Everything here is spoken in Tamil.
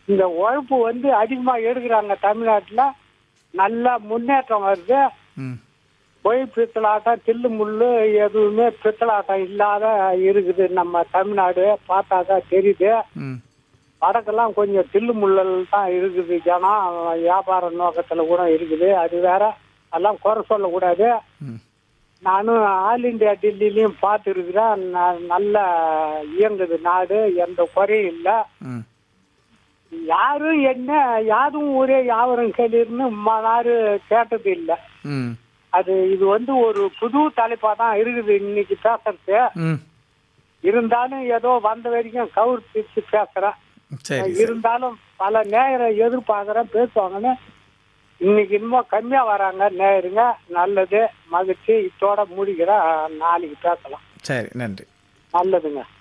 இந்த உழைப்பு வந்து அதிகமா எடுக்கிறாங்க தமிழ்நாட்டுல நல்ல முன்னேற்றம் வருது ம் பொய் பித்தலாட்டம் தில்லு முள்ளு எதுவுமே பித்தலாட்டம் இல்லாத இருக்குது நம்ம தமிழ்நாடு பார்த்தாக்கா தெரியுது ம் வடக்கெல்லாம் கொஞ்சம் தில்லு முள்ளல் தான் இருக்குது ஜனம் வியாபார நோக்கத்துல கூட இருக்குது அது வேற அதெல்லாம் குறை சொல்லக்கூடாது ம் நானும் ஆல் இண்டியா டெல்லிலையும் பார்த்துருக்குறேன் ந- நல்ல இயங்குது நாடு எந்த குறையும் இல்லை ம் யாரும் என்ன யாரும் ஒரே யாவரும் கேளிர்னு மாறு கேட்டது இல்லை ம் அது இது வந்து ஒரு புது தலைப்பா தான் இருக்குது இன்னைக்கு பேசுறது ம் இருந்தாலும் ஏதோ வந்த வரைக்கும் கவுர்த்து பேசுறேன் சரி இருந்தாலும் பல நேயரை எதிர்பார்க்கறேன் பேசுவாங்கன்னு இன்னைக்கு இன்னும் கம்மியா வராங்க நேயருங்க நல்லது மகிழ்ச்சி இத்தோட முடிக்கிறேன் நாளைக்கு பேசலாம் சரி நன்றி நல்லதுங்க